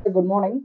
good morning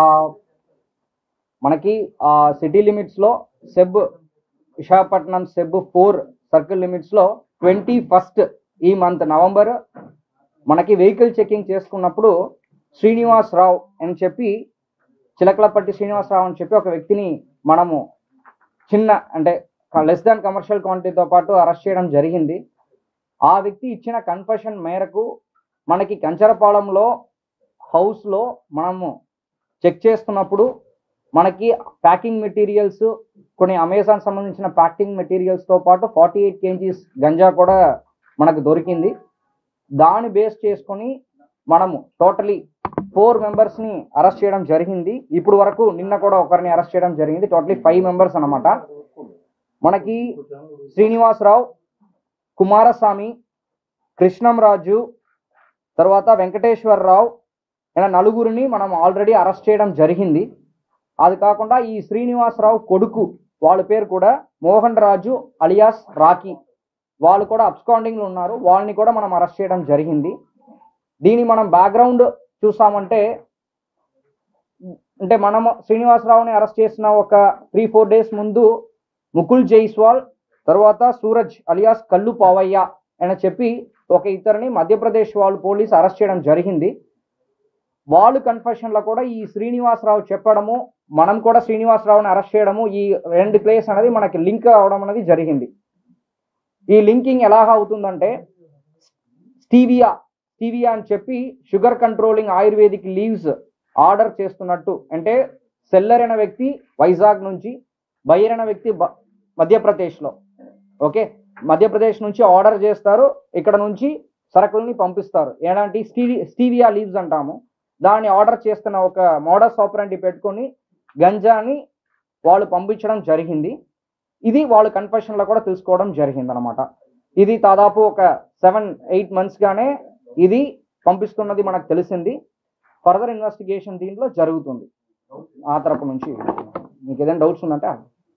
మనకి city limits లో SEB Visakhapatnam SEB four circle limits లో ట్వంటీ ఫస్ట్ ఈ మంత్ నవంబర్ మనకి వెహికల్ చెకింగ్ చేసుకున్నప్పుడు శ్రీనివాస్ రావు అని చెప్పి చిలకలపట్టి శ్రీనివాస్ రావు అని చెప్పి ఒక వ్యక్తిని మనము చిన్న అంటే లెస్ దాన్ కమర్షియల్ క్వాంటిటీతో పాటు అరెస్ట్ చేయడం జరిగింది ఆ వ్యక్తి ఇచ్చిన కన్ఫెషన్ మేరకు మనకి కంచరపాలెంలో హౌస్లో మనము చెక్ చేస్తున్నప్పుడు మనకి ప్యాకింగ్ మెటీరియల్స్ కొన్ని అమెజాన్ సంబంధించిన ప్యాకింగ్ మెటీరియల్స్తో పాటు ఫార్టీ ఎయిట్ కేజీస్ గంజా కూడా మనకు దొరికింది దాన్ని బేస్ చేసుకొని మనము టోటలీ ఫోర్ మెంబర్స్ని అరెస్ట్ చేయడం జరిగింది ఇప్పుడు వరకు నిన్న కూడా ఒకరిని అరెస్ట్ చేయడం జరిగింది టోటలీ ఫైవ్ మెంబర్స్ అన్నమాట మనకి శ్రీనివాసరావు కుమారస్వామి కృష్ణంరాజు తర్వాత వెంకటేశ్వరరావు ఇలా నలుగురిని మనం ఆల్రెడీ అరెస్ట్ చేయడం జరిగింది అది కాకుండా ఈ శ్రీనివాసరావు కొడుకు వాళ్ళ పేరు కూడా మోహన్ రాజు అలియాస్ రాకీ వాళ్ళు కూడా అబ్స్కాండింగ్లో ఉన్నారు వాళ్ళని కూడా మనం అరెస్ట్ చేయడం జరిగింది దీని మనం బ్యాక్గ్రౌండ్ చూసామంటే అంటే మనం శ్రీనివాసరావుని అరెస్ట్ చేసిన ఒక త్రీ ఫోర్ డేస్ ముందు ముకుల్ జైస్వాల్ తర్వాత సూరజ్ అలియాస్ కల్లు పావయ్య అని చెప్పి ఒక ఇతరుని మధ్యప్రదేశ్ వాళ్ళు పోలీస్ అరెస్ట్ చేయడం జరిగింది వాళ్ళు కన్ఫెషన్లో కూడా ఈ శ్రీనివాసరావు చెప్పడము మనం కూడా శ్రీనివాసరావుని అరెస్ట్ చేయడము ఈ రెండు ప్లేస్ అనేది మనకి లింక్ అవడం అనేది జరిగింది ఈ లింకింగ్ ఎలా అవుతుందంటే స్టీవియా స్టీవియా అని చెప్పి sugar controlling ayurvedic leaves order చేస్తున్నట్టు అంటే సెల్లర్ అయిన వ్యక్తి వైజాగ్ నుంచి బయర్ అయిన వ్యక్తి బ- మధ్యప్రదేశ్లో ఓకే మధ్యప్రదేశ్ నుంచి ఆర్డర్ చేస్తారు ఇక్కడ నుంచి సరుకుల్ని పంపిస్తారు ఎలాంటి స్టీవి స్టీవియా లీవ్స్ అంటాము దాన్ని ఆర్డర్ చేస్తున్న ఒక మోడస్ ఆపరెంట్ పెట్టుకొని గంజాని వాళ్ళు పంపించడం జరిగింది ఇది వాళ్ళు కన్ఫెషన్లో కూడా తెలుసుకోవడం జరిగింది అనమాట ఇది దాదాపు ఒక సెవెన్ ఎయిట్ మంత్స్గానే ఇది పంపిస్తున్నది మనకు తెలిసింది ఫర్దర్ ఇన్వెస్టిగేషన్ దీంట్లో జరుగుతుంది ఆ తరపు నుంచి మీకు ఏదైనా డౌట్స్ ఉందంటే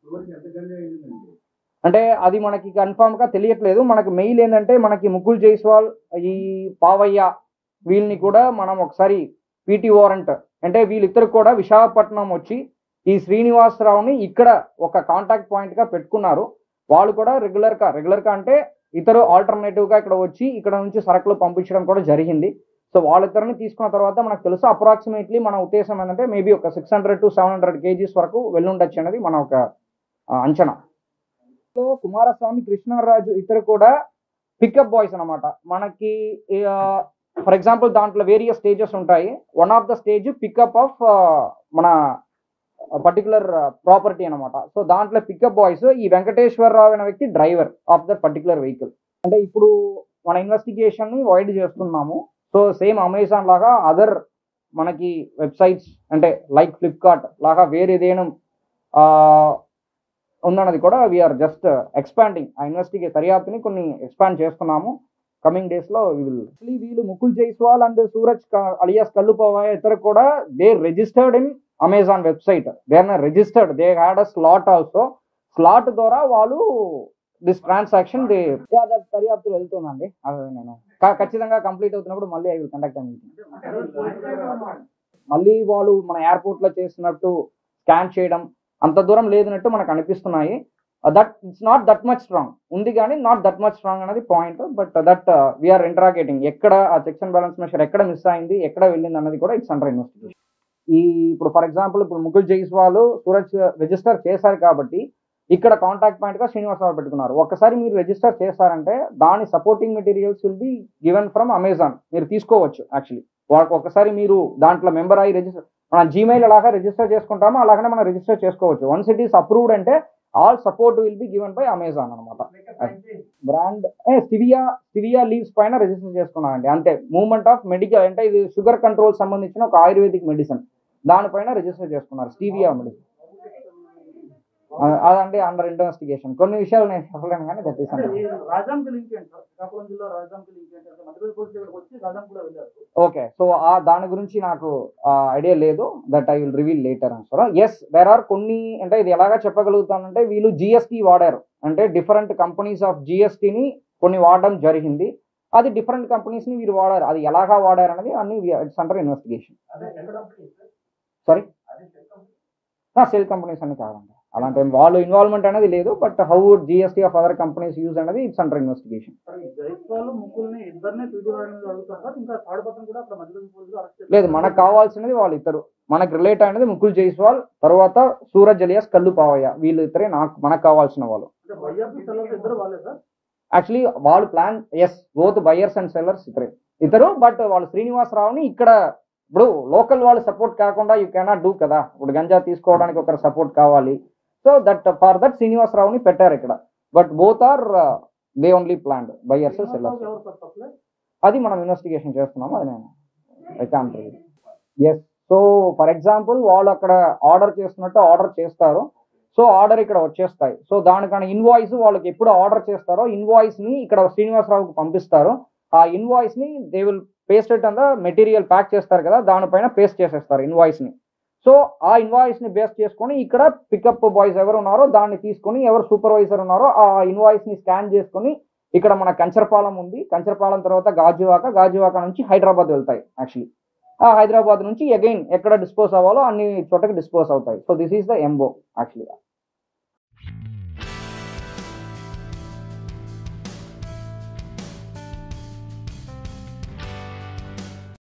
అంటే అది మనకి కన్ఫామ్ గా తెలియట్లేదు మనకి మెయిల్ ఏంటంటే మనకి ముకుల్ జైస్వాల్ ఈ పావయ్య వీళ్ళని కూడా మనం ఒకసారి పీటీ వారెంట్ అంటే వీళ్ళిద్దరు కూడా విశాఖపట్నం వచ్చి ఈ శ్రీనివాసరావుని ఇక్కడ ఒక కాంటాక్ట్ పాయింట్ గా పెట్టుకున్నారు వాళ్ళు కూడా రెగ్యులర్ గా రెగ్యులర్ గా అంటే ఇతరు ఆల్టర్నేటివ్ గా ఇక్కడ వచ్చి ఇక్కడ నుంచి సరుకులు పంపించడం కూడా జరిగింది సో వాళ్ళిద్దరిని తీసుకున్న తర్వాత మనకు తెలుసు అప్రాక్సిమేట్లీ మన ఉద్దేశం ఏంటంటే మేబీ ఒక six hundred to seven hundred KGs వరకు వెళ్ళుండొచ్చు అనేది మన ఒక ఆ, అంచనా సో కుమారస్వామి కృష్ణరాజు ఇద్దరు కూడా పికప్ బాయ్స్ అన్నమాట మనకి ఫర్ ఎగ్జాంపుల్ దాంట్లో వేరియస్ స్టేజెస్ ఉంటాయి one of the stage pickup of మన పర్టికులర్ ప్రాపర్టీ అన్నమాట సో దాంట్లో పికప్ బాయ్స్ ఈ వెంకటేశ్వరరావు అనే వ్యక్తి driver of that particular vehicle అంటే ఇప్పుడు మన ఇన్వెస్టిగేషన్ ని వైడ్ చేస్తున్నాము సో సేమ్ అమెజాన్ లాగా అదర్ మనకి వెబ్సైట్స్ అంటే లైక్ ఫ్లిప్కార్ట్ లాగా వేరేదేనం ఆ, ఉందన్నది కూడా వీఆర్ జస్ట్ ఎక్స్పాండింగ్ ఆ ఇన్వెస్టిగే దర్యాప్తుని కొన్ని ఎక్స్పాండ్ చేస్తున్నాము కమింగ్ డేస్ లో విల్ వీళ్ళు ముకుల్ జైస్వాల్ అండ్ సూరజ్ అలియాస్ కల్లుపోవాయ ఇద్దరు కూడా they registered in Amazon website they are registered they had a slot also slot ద్వారా వాళ్ళు దిస్ ట్రాన్సాక్షన్ దే దర్యాప్తు వెళ్తుందండి అదే నేను క- ఖచ్చితంగా కంప్లీట్ అవుతున్నప్పుడు మళ్ళీ ఐ విల్ కండక్ట్ మళ్ళీ వాళ్ళు మన ఎయిర్పోర్ట్ లో చేసినట్టు స్కాన్ చేయడం అంత దూరం లేదన్నట్టు మనకు అనిపిస్తున్నాయి that it's not that much strong ఉంది కానీ నాట్ దట్ మచ్ స్ట్రాంగ్ అనేది point but that we are interrogating ఎక్కడ ఆ చెక్స్ అండ్ బ్యాలెన్స్ మెషర్ ఎక్కడ మిస్ అయింది ఎక్కడ వెళ్ళింది అన్నది కూడా ఇట్స్ అండర్ ఇన్వెస్టిగేషన్ ఈ ఇప్పుడు ఫర్ ఎగ్జాంపుల్ ఇప్పుడు ముకుల్ జైస్వాల్ సూరజ్ రిజిస్టర్ చేశారు కాబట్టి ఇక్కడ కాంటాక్ట్ పాయింట్ గా శ్రీనివాసరావు పెట్టుకున్నారు ఒకసారి మీరు రిజిస్టర్ చేశారంటే దాని supporting materials will be given from Amazon మీరు తీసుకోవచ్చు యాక్చువల్లీ వాళ్ళకి ఒకసారి మీరు దాంట్లో మెంబర్ అయ్యి రిజిస్టర్ మన జీమెయిల్ అలాగా రిజిస్టర్ చేసుకుంటామో అలాగనే మనం రిజిస్టర్ చేసుకోవచ్చు వన్స్ ఇట్ ఈస్ అప్రూవ్డ్ అంటే all support will be given by Amazon అనమాట బ్రాండ్ స్టివియా స్టివియా లీవ్స్ పైన రిజిస్టర్ చేసుకున్నానండి అంతే మూవ్మెంట్ ఆఫ్ మెడికల్ అంటే ఇది షుగర్ కంట్రోల్ సంబంధించిన ఒక ఆయుర్వేదిక్ మెడిసిన్ దానిపైన రిజిస్టర్ చేసుకున్నారు స్టీవియా మెడిసిన్ అదండి అండర్ ఇన్వెస్టిగేషన్ కొన్ని విషయాలు నేను చెప్పలేను కానీ దట్ ఈస్ అండర్ రాజాంకి లింక్ ఏంటి సార్ శ్రీకాకుళం జిల్లా రాజాంకి లింక్ ఏంటి అంటే మధ్యప్రదేశ్ పోలీసు దగ్గరకు వచ్చి రాజాం కూడా వెళ్ళారు ఓకే సో ఆ దాని గురించి నాకు ఐడియా లేదు that I will reveal later అని ఎస్ దెర్ ఆర్ కొన్ని అంటే ఇది ఎలాగా చెప్పగలుగుతానంటే వీళ్ళు జిఎస్టీ వాడారు అంటే డిఫరెంట్ కంపెనీస్ ఆఫ్ జిఎస్టీని కొన్ని వాడడం జరిగింది అది డిఫరెంట్ కంపెనీస్ని వీరు వాడారు అది ఎలాగా వాడారు అనేది అన్ని it's under investigation sorry shell companies అన్ని కాదండి అలాంటి వాళ్ళు ఇన్వాల్వ్మెంట్ అనేది లేదు but how would GST of other companies use అనేది ఇట్స్ అండర్ ఇన్వెస్టిగేషన్ సార్ ఈ జైస్వాల్ ముగ్గుల్ని ఇద్దరినే పీటీ వారి మీద అడుగుతారు సార్ ఇంకా థర్డ్ పర్సన్ కూడా అక్కడ మధ్యలో పోలీసులు అరెస్ట్ లేదు మనకు కావాల్సినది వాళ్ళు ఇద్దరు మనకు రిలేట్ అయినది ముకుల్ జైస్వాల్ తర్వాత సూరజ్ అలియాస్ కల్లు పావయ్య వీళ్ళు ఇద్దరే నాకు మనకు కావాల్సిన వాళ్ళు అంటే బయ్యర్స్ సెల్లర్స్ ఇద్దరు వాళ్ళే సార్ యాక్చువల్లీ వాళ్ళు plan is both buyers and sellers ఇద్దరే ఇద్దరు బట్ వాళ్ళు శ్రీనివాసరావుని ఇక్కడ ఇప్పుడు లోకల్ వాళ్ళు సపోర్ట్ కాకుండా యూ కెనాట్ డూ కదా ఇప్పుడు గంజా తీసుకోవడానికి ఒకరు సపోర్ట్ కావాలి సో దట్ ఫర్ దట్ శ్రీనివాసరావుని పెట్టారు ఇక్కడ but both are they only plan buyers sellers శ్రీనివాసరావుకి ఎవరు సార్ సప్లై అది మనం ఇన్వెస్టిగేషన్ చేస్తున్నాము అది నేను I can't say so for example వాళ్ళు అక్కడ ఆర్డర్ చేస్తున్నట్టు ఆర్డర్ చేస్తారు సో ఆర్డర్ ఇక్కడ వచ్చేస్తాయి సో దానికన్నా ఇన్వాయిస్ వాళ్ళకి ఎప్పుడు ఆర్డర్ చేస్తారో ఇన్వాయిస్ ని ఇక్కడ శ్రీనివాసరావుకి పంపిస్తారు ఆ ఇన్వాయిస్ ని దే విల్ పేస్ట్ ఇట్ అంతా మెటీరియల్ ప్యాక్ చేస్తారు కదా దానిపైన పేస్ట్ చేసేస్తారు ఇన్వాయిస్ ని సో ఆ ఇన్వాయిస్ ని బేస్ చేసుకొని ఇక్కడ పికప్ బాయ్స్ ఎవరు ఉన్నారో దాన్ని తీసుకొని ఎవరు సూపర్వైజర్ ఉన్నారో ఆ ఇన్వాయిస్ ని స్కాన్ చేసుకొని ఇక్కడ మన కంచరపాలెం ఉంది కంచరపాలెం తర్వాత గాజువాక గాజువాక నుంచి హైదరాబాద్ వెళ్తాయి యాక్చువల్లీ ఆ హైదరాబాద్ నుంచి అగైన్ ఎక్కడ డిస్పోజ్ అవ్వాలో అన్ని చోటకి డిస్పోజ్ అవుతాయి సో దిస్ ఈస్ ద ఎంబో యాక్చువల్లీ